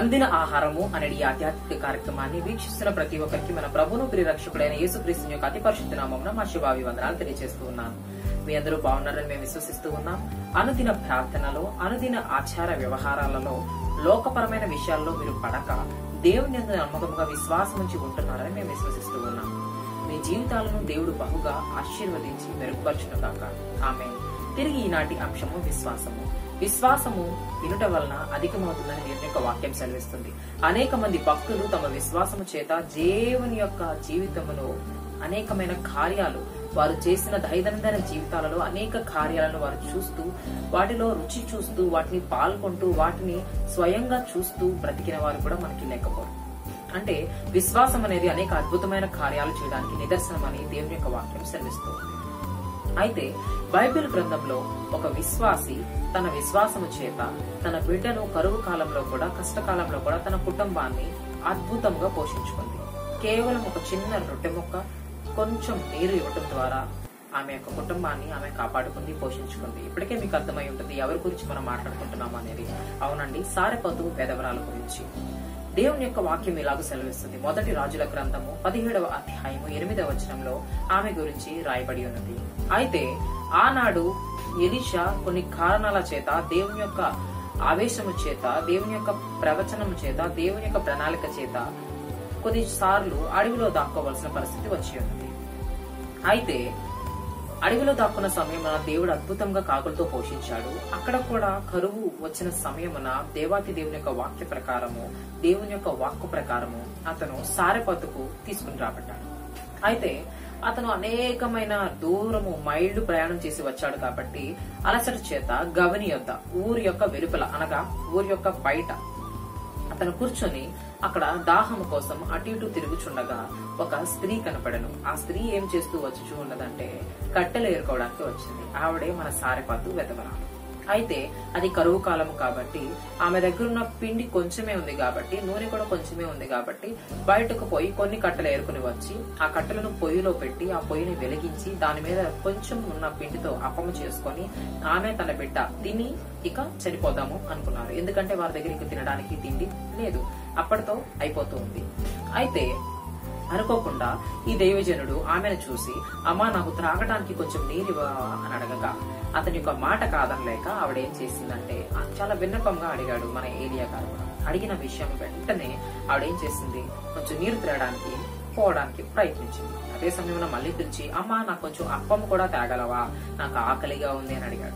అందిన ఆహారము అనే ఈ ఆధ్యాత్మిక కార్యక్రమాన్ని వీక్షిస్తున్న ప్రతి ఒక్కరికి మన ప్రభును ప్రియరక్షకుడైన యేసుక్రీస్తు యొక్క అతి పరిశుద్ధ నామమున మా శుభాభివందనాలు తెలియజేస్తూ ఉన్నాను మీ అందరూ బాగున్నారని మేము విశ్వసిస్తూ ఉన్నాం అనుదిన ప్రార్థనలో అనుదిన ఆచార వ్యవహారాలలో లోకపరమైన విషయాల్లో మీరు పడక దేవుని యందు నమ్మకంగా విశ్వాసం ఉంచి ఉంటున్నారని మేము విశ్వసిస్తూ ఉన్నాం మీ జీవితాలను దేవుడు బహుగా ఆశీర్వదించి మెరుగుపరచును కాక ఆమె తిరిగి ఈనాటి అంశము విశ్వాసము విశ్వాసము వినుట వలన అధికమవుతుందని దేవుని యొక్క వాక్యం సెలవిస్తుంది అనేక మంది భక్తులు తమ విశ్వాసము చేత దేవుని యొక్క జీవితములో అనేకమైన కార్యాలు వారు చేసిన దైనందిన జీవితాలలో అనేక కార్యాలను వారు చూస్తూ వాటిలో రుచి చూస్తూ వాటిని పాల్గొంటూ వాటిని స్వయంగా చూస్తూ బ్రతికిన వారు కూడా మనకి లేకపోరు అంటే విశ్వాసం అనేది అనేక అద్భుతమైన కార్యాలు చేయడానికి నిదర్శనం అని దేవుని యొక్క వాక్యం సెలవిస్తుంది అయితే బైబిల్ గ్రంథంలో ఒక విశ్వాసి తన విశ్వాసము చేత తన బిడ్డను కరువు కాలంలో కూడా కష్టకాలంలో కూడా తన కుటుంబాన్ని అద్భుతంగా పోషించుకుంది కేవలం ఒక చిన్న రొట్టె ముక్క కొంచెం నీరు ఇవ్వటం ద్వారా ఆమె యొక్క కుటుంబాన్ని ఆమె కాపాడుకుంది పోషించుకుంది ఇప్పటికే మీకు అర్థమై ఉంటుంది ఎవరి గురించి మనం మాట్లాడుకుంటున్నాం అనేది అవునండి సారెపతు పెదవరాల గురించి దేవుని యొక్క వాక్యం ఇలాగ సెలవిస్తుంది మొదటి రాజుల గ్రంథము పదిహేడవ అధ్యాయము ఎనిమిదవ వచనంలో ఆమె గురించి రాయబడి ఉన్నది అయితే ఆనాడు ఎలిషా కొన్ని కారణాల చేత దేవుని యొక్క ఆవేశము చేత దేవుని యొక్క ప్రవచనము చేత దేవుని యొక్క ప్రణాళిక చేత కొన్నిసార్లు అడవిలో దాక్కోవలసిన పరిస్థితి వచ్చి ఉన్నది అయితే అడవిలో దాక్కున్న సమయమున దేవుడు అద్భుతంగా కాకులతో పోషించాడు అక్కడ కూడా కరువు వచ్చిన సమయమున దేవాతి దేవుని యొక్క వాక్య ప్రకారము దేవుని యొక్క వాక్కు ప్రకారము అతను సారెపత్తుకు తీసుకుని రాబడ్డాడు అయితే అతను అనేకమైన దూరము మైళ్లు ప్రయాణం చేసి వచ్చాడు కాబట్టి అలసట చేత గవని యొద్ద ఊరి యొక్క వెలుపల అనగా ఊరి యొక్క బయట అతను కూర్చొని అక్కడ దాహము కోసం అటు ఇటు తిరుగుచుండగా ఒక స్త్రీ కనపడను ఆ స్త్రీ ఏం చేస్తూ వచ్చి ఉన్నదంటే కట్టెలు ఏరుకోవడానికి వచ్చింది ఆవిడే మన సారెపాతు వెతవరాలు అయితే అది కరువు కాలము కాబట్టి ఆమె దగ్గర ఉన్న పిండి కొంచెమే ఉంది కాబట్టి నూనె కూడా కొంచెమే ఉంది కాబట్టి బయటకు పోయి కొన్ని కట్టెలు ఏరుకుని వచ్చి ఆ కట్టెలను పొయ్యిలో పెట్టి ఆ పొయ్యిని వెలిగించి దాని మీద కొంచెం ఉన్న పిండితో అప్పము చేసుకొని ఆమె తన బిడ్డ తిని ఇక చనిపోదాము అనుకున్నారు ఎందుకంటే వారి దగ్గర ఇక తినడానికి తిండి లేదు అప్పటితో అయిపోతూ ఉంది అయితే అనుకోకుండా ఈ దైవజనుడు ఆమెను చూసి అమ్మా నాకు త్రాగడానికి కొంచెం నీరు అని అడగగా అతని యొక్క మాట కాదనలేక ఆవిడ ఏం చేసిందంటే చాలా విన్నపంగా అడిగాడు మన ఏరియా గారు అడిగిన విషయం వెంటనే ఆవిడ ఏం చేసింది కొంచెం నీరు త్రాగడానికి పోవడానికి ప్రయత్నించింది అదే సమయంలో మళ్ళీ పిలిచి అమ్మా నాకు కొంచెం అప్పం కూడా తాగలవా నాకు ఆకలిగా ఉంది అని అడిగాడు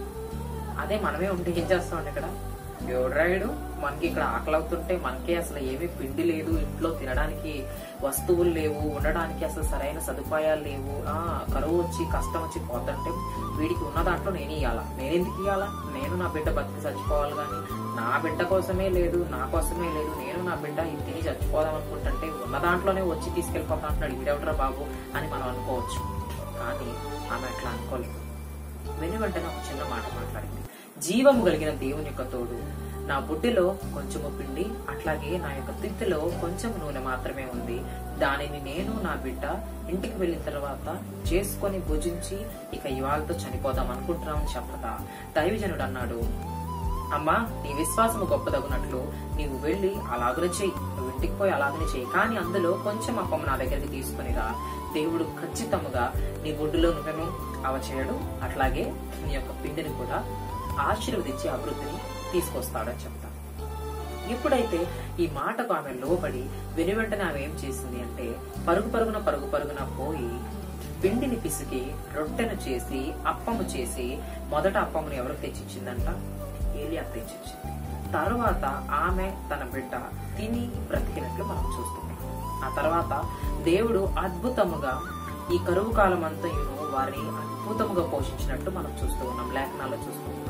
అదే మనమే ఉంటే ఏం చేస్తామండి ఇక్కడ ఎవడ్రాయుడు మనకి ఇక్కడ ఆకలి అవుతుంటే మనకే అసలు ఏమీ పిండి లేదు ఇంట్లో తినడానికి వస్తువులు లేవు ఉండడానికి అసలు సరైన సదుపాయాలు లేవు ఆ కరువు వచ్చి కష్టం వచ్చి పోతుంటే వీడికి ఉన్న దాంట్లో నేను ఇవ్వాలా నేను ఎందుకు ఇవ్వాలా నేను నా బిడ్డ బతికి చచ్చిపోవాలి కానీ నా బిడ్డ కోసమే లేదు నా కోసమే లేదు నేను నా బిడ్డ ఇది తిని చచ్చిపోదాం అనుకుంటుంటే ఉన్న దాంట్లోనే వచ్చి తీసుకెళ్ళిపోతా అంటున్నాడు వీడెవడరా బాబు అని మనం అనుకోవచ్చు కానీ ఆమె అట్లా అనుకోలేదు వెను వెంటనే ఒక చిన్న మాట మాట్లాడింది జీవము కలిగిన దేవుని యొక్క తోడు నా బుడ్డిలో కొంచెము పిండి అట్లాగే నా యొక్క తిత్తిలో కొంచెం నూనె మాత్రమే ఉంది దానిని నేను నా బిడ్డ ఇంటికి వెళ్ళిన తర్వాత చేసుకొని భుజించి ఇక ఇవాళతో చనిపోదాం అనుకుంటున్నామని చెప్పగా దైవజనుడు అన్నాడు అమ్మా నీ విశ్వాసము గొప్పదగునట్లు నీవు వెళ్ళి అలాగనే చెయ్యి నువ్వు ఇంటికి పోయి అలాగనే చెయ్యి కానీ అందులో కొంచెం అప్పం నా దగ్గరికి తీసుకుని రా దేవుడు ఖచ్చితముగా నీ బొడ్డులో నువ్వేమో అవచేయడు అట్లాగే నీ యొక్క పిండిని కూడా ఆశీర్వదించి అభివృద్ధిని తీసుకొస్తాడని చెప్తా ఎప్పుడైతే ఈ మాటకు ఆమె లోబడి వెను వెంటనే ఆమె ఏం చేసింది అంటే పరుగు పరుగున పరుగు పరుగున పోయి పిండిని పిసికి రొట్టెను చేసి అప్పము చేసి మొదట అప్పమును ఎవరు తెచ్చిచ్చిందంట ఏలియా తెచ్చిచ్చింది తర్వాత ఆమె తన బిడ్డ తిని బ్రతికినట్లు మనం చూస్తున్నాం ఆ తర్వాత దేవుడు అద్భుతముగా ఈ కరువు కాలం అంతా వారిని అద్భుతముగా పోషించినట్టు మనం చూస్తూ ఉన్నాం లేఖనాల్లో చూస్తూ ఉన్నాం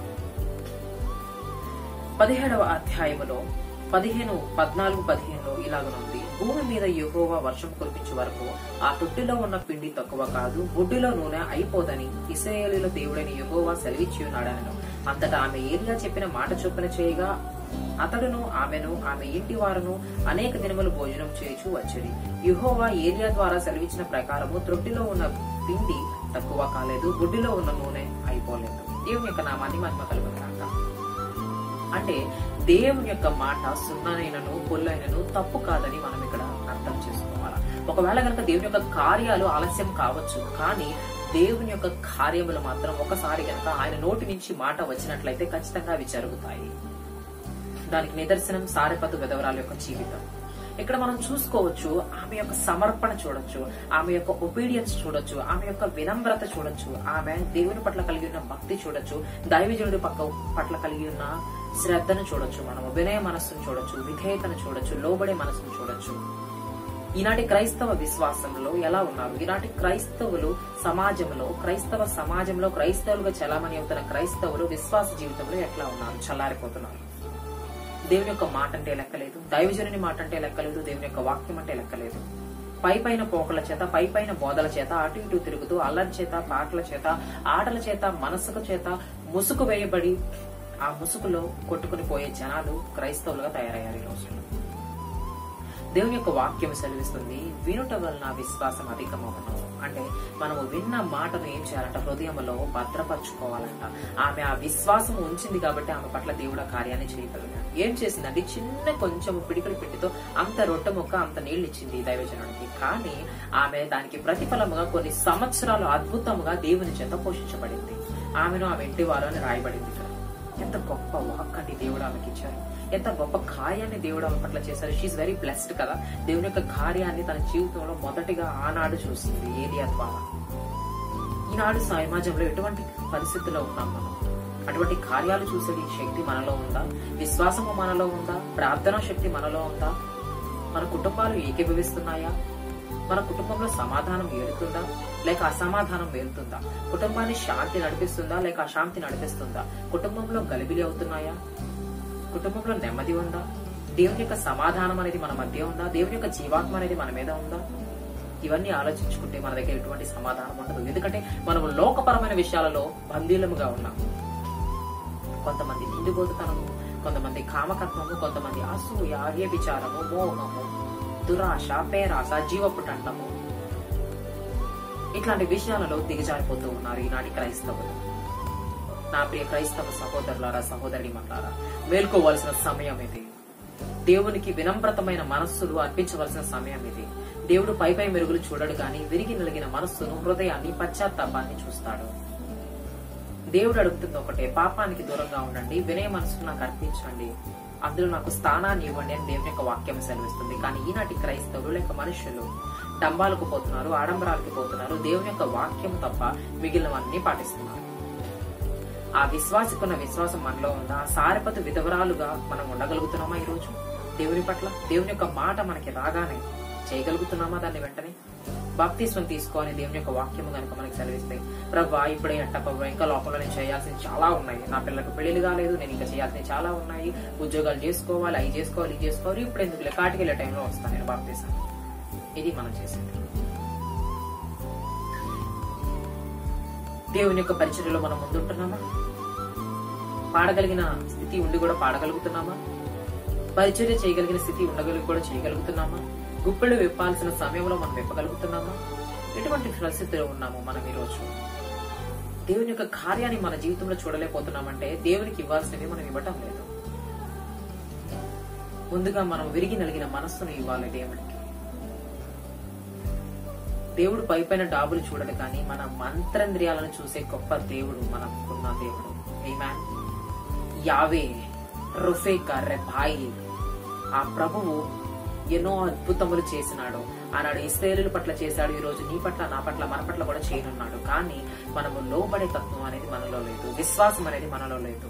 పదిహేడవ అధ్యాయములో పదిహేను పద్నాలుగు పదిహేనులో ఇలాగనుంది భూమి మీద యెహోవా వర్షం కురిపించే వరకు ఆ తొట్టిలో ఉన్న పిండి తక్కువ కాదు బుడ్డిలో నూనె అయిపోదని ఇస్రాయేలీల దేవుడైన యెహోవా సెలవిచ్చి ఉన్నాడనను అంతటా ఆమె ఏలియా చెప్పిన మాట చొప్పున చేయగా అతడును ఆమెను ఆమె ఇంటి వారును అనేక దినములు భోజనం చేయుచు వచ్చేది యుహోవా ఏలియా ద్వారా సెలవిచ్చిన ప్రకారము త్రొట్టిలో ఉన్న పిండి తక్కువ కాలేదు గుడ్డిలో ఉన్న నూనె అయిపోలేదు దేవుని యొక్క నామాన్ని మహిమ కలుగుతాక అంటే దేవుని యొక్క మాట సున్నానైనను పొల్లైనను తప్పు కాదని మనం ఇక్కడ అర్థం చేసుకోవాలి ఒకవేళ కనుక దేవుని యొక్క కార్యాలు ఆలస్యం కావచ్చు కానీ దేవుని యొక్క కార్యములు మాత్రం ఒకసారి కనుక ఆయన నోటి నుంచి మాట వచ్చినట్లయితే ఖచ్చితంగా అవి జరుగుతాయి దానికి నిదర్శనం సారెపతు విధవరాల యొక్క జీవితం ఇక్కడ మనం చూసుకోవచ్చు ఆమె యొక్క సమర్పణ చూడొచ్చు ఆమె యొక్క ఒబీడియన్స్ చూడొచ్చు ఆమె యొక్క వినమ్రత చూడొచ్చు ఆమె దేవుని పట్ల కలిగి ఉన్న భక్తి చూడొచ్చు దైవజనుడి పక్క పట్ల కలిగి ఉన్న శ్రద్ధను చూడొచ్చు మనం వినయ మనస్సును చూడొచ్చు విధేయతను చూడొచ్చు లోబడే మనస్సును చూడొచ్చు ఈనాటి క్రైస్తవ విశ్వాసంలో ఎలా ఉన్నారు ఈనాటి క్రైస్తవులు సమాజంలో క్రైస్తవ సమాజంలో క్రైస్తవులుగా చలామణి అవుతున్న క్రైస్తవులు విశ్వాస జీవితంలో ఎట్లా ఉన్నారు చల్లారిపోతున్నారు దేవుని యొక్క మాట అంటే లెక్కలేదు దైవజనుని మాట అంటే లెక్కలేదు దేవుని యొక్క వాక్యం అంటే లెక్కలేదు పై పైన పోకల చేత పై పైన బోధల చేత అటు ఇటు తిరుగుతూ అల్లరి చేత పాటల చేత ఆటల చేత మనసుకు చేత ముసుగు వేయబడి ఆ ముసుగులో కొట్టుకుని పోయే జనాలు క్రైస్తవులుగా తయారయ్యారు ఈ రోజుల్లో దేవుని యొక్క వాక్యం సెలవిస్తుంది వినుట వలన విశ్వాసం అధికమవును అంటే మనము విన్న మాటను ఏం చేయాలంట హృదయంలో భద్రపరచుకోవాలంట ఆమె ఆ విశ్వాసం ఉంచింది కాబట్టి ఆమె పట్ల దేవుడు ఆ కార్యాన్ని చేయగలిగాడు ఏం చేసిందంటే చిన్న కొంచెం పిడికలు పెట్టితో అంత రొట్టె మొక్క అంత నీళ్లు ఇచ్చింది ఈ దైవజనుడికి కానీ ఆమె దానికి ప్రతిఫలముగా కొన్ని సంవత్సరాలు అద్భుతముగా దేవుని చేత పోషించబడింది ఆమెను ఆమె ఇంటి వారు అని రాయబడింది ఇక్కడ ఎంత గొప్ప వాక్ అండి దేవుడు ఆమెకి ఇచ్చారు ఎంత గొప్ప కార్యాన్ని దేవుడు ఆమె పట్ల చేశారు షీఈ్ వెరీ బ్లెస్డ్ కదా దేవుని యొక్క కార్యాన్ని తన జీవితంలో మొదటిగా ఆనాడు చూస్తుంది ఏలియా ద్వారా ఈనాడు సమాజంలో ఎటువంటి పరిస్థితుల్లో ఉన్నాం మనం అటువంటి కార్యాలు చూసే శక్తి మనలో ఉందా విశ్వాసము మనలో ఉందా ప్రార్థనా శక్తి మనలో ఉందా మన కుటుంబాలు ఏకీభవిస్తున్నాయా మన కుటుంబంలో సమాధానం ఏలుతుందా లేక అసమాధానం వేలుతుందా కుటుంబాన్ని శాంతి నడిపిస్తుందా లేక అశాంతి నడిపిస్తుందా కుటుంబంలో గలిబిలి అవుతున్నాయా కుటుంబంలో నెమ్మది ఉందా దేవుని యొక్క సమాధానం అనేది మన మధ్య ఉందా దేవుని యొక్క జీవాత్మ అనేది మన మీద ఉందా ఇవన్నీ ఆలోచించుకుంటే మన దగ్గర ఎటువంటి సమాధానం ఉండదు ఎందుకంటే మనం లోకపరమైన విషయాలలో బందీలముగా ఉన్నాం కొంతమంది నిండిపోతుతనము కొంతమంది కామకత్వము కొంతమంది అసూయ వ్యభిచారము మోహము దురాశ పేరాశ జీవపుటండము ఇట్లాంటి విషయాలలో దిగజారిపోతూ ఉన్నారు ఈనాటి క్రైస్తవులు నా ప్రియ క్రైస్తవ సహోదరులారా సహోదరి మట్లారా మేల్కోవలసిన సమయం ఇది దేవునికి వినమ్రతమైన మనస్సులు అర్పించవలసిన సమయం ఇది దేవుడు పై పై మెరుగులు చూడడు గాని విరిగి నలిగిన మనస్సును హృదయాన్ని పశ్చాత్తాపాన్ని చూస్తాడు దేవుడు అడుగుతుంది ఒకటే పాపానికి దూరంగా ఉండండి వినయ మనసును నాకు అర్పించండి అందులో నాకు స్థానాన్ని ఇవ్వండి అని దేవుని యొక్క వాక్యం సెలవిస్తుంది కానీ ఈనాటి క్రైస్తవులు లేక మనుషులు డంబాలకు పోతున్నారు ఆడంబరాలకు పోతున్నారు దేవుని యొక్క వాక్యం తప్ప మిగిలినవన్నీ పాటిస్తున్నారు ఆ విశ్వాసకున్న విశ్వాసం మనలో ఉందా సారపతి విధవరాలుగా మనం ఉండగలుగుతున్నామా ఈ రోజు దేవుని పట్ల దేవుని యొక్క మాట మనకి రాగానే చేయగలుగుతున్నామా దాన్ని వెంటనే బాప్తిస్వం తీసుకోని దేవుని యొక్క వాక్యము కనుక మనకి సెలవిస్తాయి ప్రభా ఇప్పుడే అంట ప్రభా ఇంకా లోపల నేను చేయాల్సింది చాలా ఉన్నాయి నా పిల్లలకు పెళ్లిలు కాలేదు నేను ఇంకా చేయాల్సినవి చాలా ఉన్నాయి ఉద్యోగాలు చేసుకోవాలి అవి చేసుకోవాలి ఇది చేసుకోవాలి ఇప్పుడు ఎందుకు కాటికి వెళ్ళే టైంలో వస్తాను నేను బాప్తిస్తాను ఇది మనం చేసేది దేవుని యొక్క పరిచర్యలో మనం ముందుంటున్నామా పాడగలిగిన స్థితి ఉండి కూడా పాడగలుగుతున్నామా పరిచర్య చేయగలిగిన స్థితి ఉండగలిగి కూడా చేయగలుగుతున్నామా గుప్పెళ్ళు విప్పాల్సిన సమయంలో మనం విప్పగలుగుతున్నామా ఎటువంటి పరిస్థితిలో ఉన్నాము మనం ఈ రోజు దేవుని యొక్క కార్యాన్ని మన జీవితంలో చూడలేకపోతున్నామంటే దేవునికి ఇవ్వాల్సినవి మనం ఇవ్వటం లేదు ముందుగా మనం విరిగి నలిగిన మనస్సును ఇవ్వాలి దేవునికి దేవుడు పై పైన డాబులు చూడడు కానీ మన మంత్రేంద్రియాలను చూసే గొప్ప దేవుడు మనకున్న దేవుడు మ్యాన్ యావే రుఫేక రెబాయి ఆ ప్రభువు ఎన్నో అద్భుతములు చేసినాడు ఆనాడు ఇస్రాయేలుల పట్ల చేశాడు ఈ రోజు నీ పట్ల నా పట్ల మన పట్ల కూడా చేయనున్నాడు కానీ మనము లోబడే తత్వం అనేది మనలో లేదు విశ్వాసం అనేది మనలో లేదు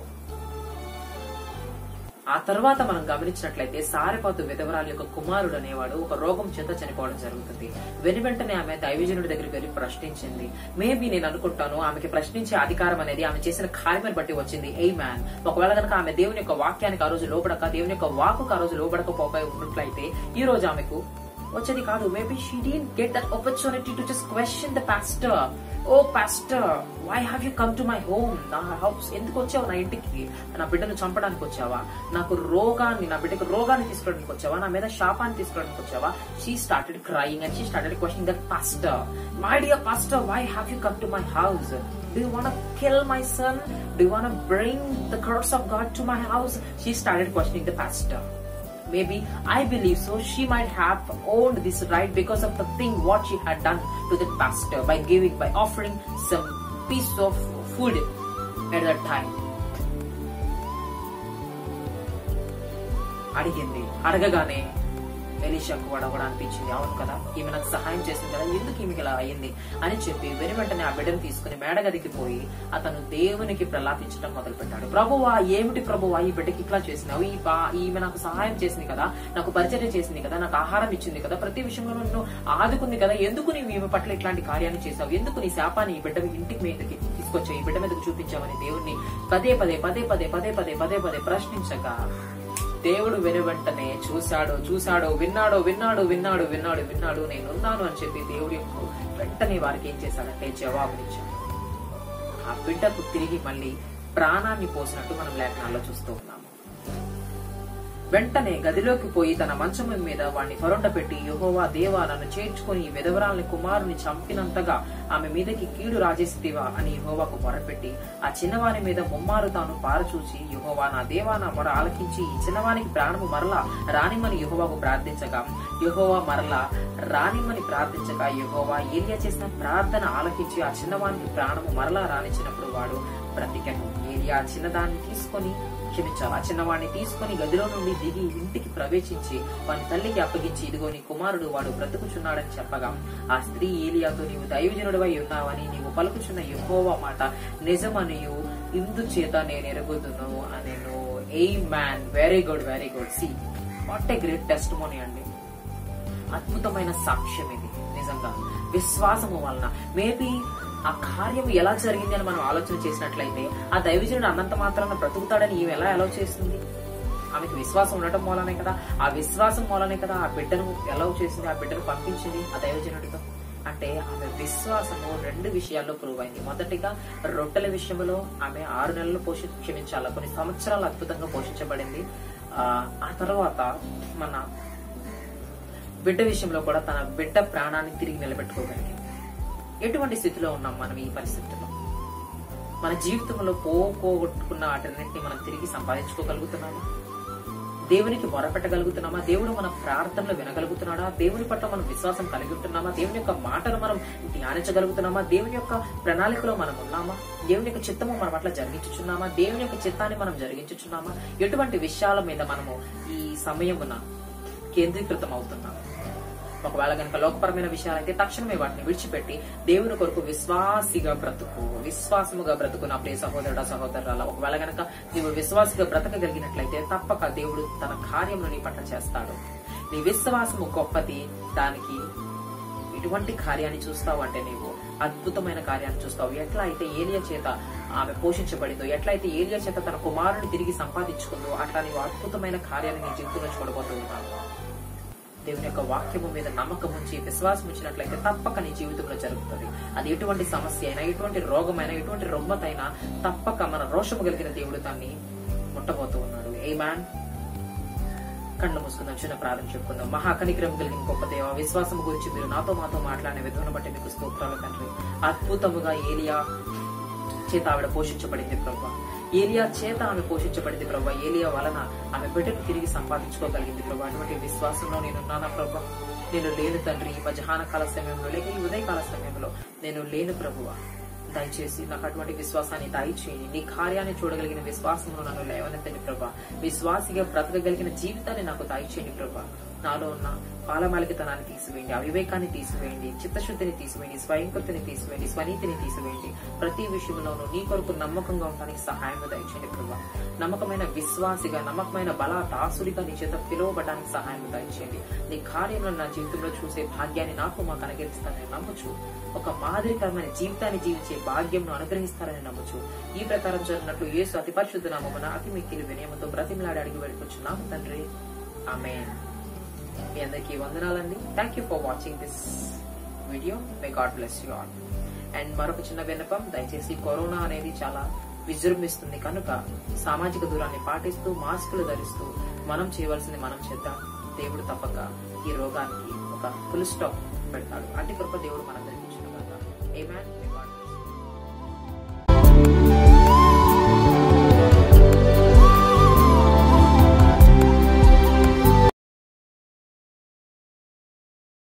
ఆ తర్వాత మనం గమనించినట్లయితే సారెపాతు విధవరాలు యొక్క కుమారుడు అనేవాడు ఒక రోగం చేత చనిపోవడం జరుగుతుంది వెను వెంటనే ఆమె దైవజనుడి దగ్గరికి వెళ్ళి ప్రశ్నించింది మేబీ నేను అనుకుంటాను ఆమెకి ప్రశ్నించే అధికారం అనేది ఆమె చేసిన కార్యమని బట్టి వచ్చింది ఏ మ్యాన్ ఒకవేళ కనుక ఆమె దేవుని యొక్క వాక్యానికి ఆ రోజు లోబడక దేవుని యొక్క వాకుకు ఆ రోజు లోబడకపోయి ఉన్నట్లయితే ఈ రోజు ఆమెకు వచ్చేది కాదు maybe she didn't get that opportunity to just question the pastor oh pastor why have you come to my home నా హౌస్ ఎందుకు వచ్చావు నా ఇంటికి నా బిడ్డను చంపడానికి వచ్చావా నాకు రోగాన్ని నా బిడ్డకు రోగాన్ని తీసుకోవడానికి వచ్చావా నా మీద శాపాన్ని తీసుకోవడానికి వచ్చావా she started crying and she started question that pastor my dear pastor why have you come to my house Do you want to kill my son? Do you want to bring the curse of God to my house? She started questioning the pastor. Maybe I believe so. She might have owned this right because of the thing what she had done to the pastor by giving, by offering some piece of food at that time. అడిగింది అడగగానే ఎలీషాకు కూడా కూడా అనిపించింది అవును కదా ఈమె నాకు సహాయం చేసింది కదా ఎందుకు ఈమెకి ఇలా అయ్యింది అని చెప్పి వెను వెంటనే ఆ బిడ్డను తీసుకుని మేడగదికి పోయి అతను దేవునికి ప్రలాపించడం మొదలు పెట్టాడు ప్రభువా ఏమిటి ప్రభువా ఈ బిడ్డకి ఇట్లా చేసినావు ఈ బా- ఈమె నాకు సహాయం చేసింది కదా నాకు పరిచర్య చేసింది కదా నాకు ఆహారం ఇచ్చింది కదా ప్రతి విషయంలో నన్ను ఆదుకుంది కదా ఎందుకు నీవు ఈమె పట్ల ఇట్లాంటి కార్యాన్ని చేసావు ఎందుకు నీ శాపాన్ని ఈ బిడ్డ ఇంటికి మీదకి తీసుకొచ్చావు ఈ బిడ్డ మీదకి చూపించావని దేవుణ్ణి పదే పదే పదే పదే పదే పదే పదే పదే ప్రశ్నించగా దేవుడు వెను వెంటనే చూశాడు చూశాడు విన్నాడు విన్నాడు విన్నాడు విన్నాడు విన్నాడు నేనున్నాను అని చెప్పి దేవుడు యొక్క వెంటనే వారికి ఏం చేశాడంటే జవాబునిచ్చాడు ఆ బిడ్డకు తిరిగి మళ్ళీ ప్రాణాన్ని పోసినట్టు మనం లేఖనాల్లో చూస్తూ ఉన్నాము వెంటనే గదిలోకి పోయి తన మంచం మీద వాణ్ణి ఫరొండ పెట్టి యహోవా దేవా నన్ను చేర్చుకుని ఈ విధవరాల్ని కుమారుని చంపినంతగా ఆమె మీదకి కీడు రాజేస్తేవా అని యహోవాకు మొరపెట్టి ఆ చిన్నవాని మీద ముమ్మారు తాను పారచూచి యహోవా నా దేవా నా మొర ఆలకించి ఈ చిన్నవానికి ప్రాణము మరలా రానిమని యహోవాకు ప్రార్థించగా యహోవా మరలా రానిమని ప్రార్థించగా యహోవా ఏలియా చేసిన ప్రార్థన ఆలకించి ఆ చిన్నవానికి ప్రాణము మరలా రానిచ్చినప్పుడు వాడు బ్రతికెను ఏలియా ఆ చిన్నదాన్ని తీసుకొని క్షమించాలి ఆ చిన్నవాడిని తీసుకొని గదిలో నుండి దిగి ఇంటికి ప్రవేశించి వాని తల్లికి అప్పగించి ఇదిగో నీ కుమారుడు వాడు బ్రతుకుచున్నాడని చెప్పగా ఆ స్త్రీ ఏలియాతో నీవు దైవజనుడివై ఉన్నావని నీవు పలుకుచున్న యెహోవా మాట నిజమనియు ఇందు చేత నేను ఎరుగుదును నేను a man very good very good see what a great test అండి అద్భుతమైన సాక్ష్యం ఇది నిజంగా విశ్వాసము వలన మేబీ ఆ కార్యం ఎలా జరిగింది అని మనం ఆలోచన చేసినట్లయితే ఆ దైవజనుడు అన్నంత మాత్రాన బ్రతుకుతాడని ఈమె ఎలా ఎలా చేస్తుంది ఆమెకు విశ్వాసం ఉండటం మూలనే కదా ఆ విశ్వాసం మూలనే కదా ఆ బిడ్డను ఎలా చేసింది ఆ బిడ్డను పంపించింది ఆ దైవజనుడితో అంటే ఆమె విశ్వాసము రెండు విషయాల్లో ప్రూవ్ అయింది మొదటిగా రొట్టెల విషయంలో ఆమె ఆరు నెలలు పోషి క్షమించాల కొన్ని సంవత్సరాలు అద్భుతంగా పోషించబడింది ఆ ఆ తర్వాత మన బిడ్డ విషయంలో కూడా తన బిడ్డ ప్రాణాన్ని తిరిగి నిలబెట్టుకోగలిగింది ఎటువంటి స్థితిలో ఉన్నాం మనం ఈ పరిస్థితుల్లో మన జీవితంలో పోగొట్టుకున్న వాటన్నిటిని మనం తిరిగి సంపాదించుకోగలుగుతున్నామా దేవునికి మొరపెట్టగలుగుతున్నామా దేవుడు మన ప్రార్థనలు వినగలుగుతున్నాడా దేవుని పట్ల మనం విశ్వాసం కలిగి ఉంటున్నామా దేవుని యొక్క మాటను మనం ధ్యానించగలుగుతున్నామా దేవుని యొక్క ప్రణాళికలో మనం ఉన్నామా దేవుని యొక్క చిత్తము మన పట్ల జరిగించుచున్నామా దేవుని యొక్క చిత్తాన్ని మనం జరిగించుచున్నామా ఎటువంటి విషయాల మీద మనము ఈ సమయమున కేంద్రీకృతం అవుతున్నాము ఒకవేళ కనుక లోకపరమైన విషయాలైతే తక్షణమే వాటిని విడిచిపెట్టి దేవుని కొరకు విశ్వాసిగా బ్రతుకు విశ్వాసముగా బ్రతుకు నా ప్రియ సహోదరుడ సహోదరుల ఒకవేళ కనుక నీవు విశ్వాసిగా బ్రతకగలిగినట్లయితే తప్పక దేవుడు తన కార్యమును నీ పట్ల చేస్తాడు నీ విశ్వాసము గొప్పది దానికి ఇటువంటి కార్యాన్ని చూస్తావు అంటే నీవు అద్భుతమైన కార్యాన్ని చూస్తావు ఎట్లా అయితే ఏలియా చేత ఆమె పోషించబడిందో ఎట్లయితే ఏలియా చేత తన కుమారుని తిరిగి సంపాదించుకుందో అట్లా నీవు అద్భుతమైన కార్యాన్ని నీ జీవితంలో చూడబోతూ ఉన్నావు దేవుని యొక్క వాక్యము మీద నమ్మకం ఉంచి విశ్వాసం ఉంచినట్లయితే తప్పక నీ జీవితంలో జరుగుతుంది అది ఎటువంటి సమస్య అయినా ఎటువంటి రోగమైనా ఎటువంటి రుగ్మత అయినా తప్పక మన రోషము కలిగిన దేవుడు దాన్ని ముట్టబోతూ ఉన్నాడు ఏ మ్యాన్ కళ్ళు మూసుకుందాం చిన్న ప్రార్థన చెప్పుకుందాం మహాకనిగ్రహం కలిగిన గొప్ప దేవ విశ్వాసం గురించి మీరు నాతో మాతో మాట్లాడిన విధానం బట్టి మీకు స్తోత్రాలు తండ్రి అద్భుతముగా ఏలియా చేత ఆవిడ పోషించబడింది ప్రభా ఏలియా చేత ఆమె పోషించబడింది ప్రభా ఏలియా వలన ఆమె బిడ్డను తిరిగి సంపాదించుకోగలిగింది ప్రభా అటువంటి విశ్వాసంలో నేనున్నానా ప్రభా నేను లేను తండ్రి ఈ మధ్యాహ్న కాల సమయంలో లేక ఈ ఉదయకాల సమయంలో నేను లేను ప్రభువా దయచేసి నాకు అటువంటి విశ్వాసాన్ని దయచేయండి నీ కార్యాన్ని చూడగలిగిన విశ్వాసంలో నన్ను లేవనెత్తండి ప్రభా విశ్వాసిగా బ్రతకగలిగిన జీవితాన్ని నాకు దయచేయండి ప్రభా నాలో ఉన్న పాలమాలికతనాన్ని తీసివేయండి అవివేకాన్ని తీసివేయండి చిత్తశుద్ధిని తీసివేయండి స్వయంకృతిని తీసివేయండి స్వనీతిని తీసివేయండి ప్రతి విషయంలోనూ నీ కొరకు నమ్మకంగా ఉండడానికి సహాయం దయచేయండి ప్రభా నమ్మకమైన విశ్వాసిగా నమ్మకమైన బల దాసుడిగా నీ చేత పిలువబడడానికి సహాయం దయచేయండి నీ కార్యంలో నా జీవితంలో చూసే భాగ్యాన్ని నాకు మాకు అనుగ్రహిస్తానని నమ్మచ్చు ఒక మాదిరికరమైన జీవితాన్ని జీవించే భాగ్యంను అనుగ్రహిస్తారని నమ్మచ్చు ఈ ప్రకారం జరిగినట్లు యేసు అతి పరిశుద్ధ నామమున అతి మిక్కిలి వినయముతో బ్రతిమలాడి అడిగి వెళ్ళిపోచున్నాము తండ్రి ఆమె మీ అందరికీ వందనాలండి thank you for watching this video may God bless you all అండ్ మరొక చిన్న విన్నపం దయచేసి కరోనా అనేది చాలా విజృంభిస్తుంది కనుక సామాజిక దూరాన్ని పాటిస్తూ మాస్కులు ధరిస్తూ మనం చేయవలసింది మనం చేద్దాం దేవుడు తప్పక ఈ రోగానికి ఒక ఫుల్ స్టాప్ పెడతాడు అట్టి కృప దేవుడు మనందరికీ ఇచ్చిన ఏమాన్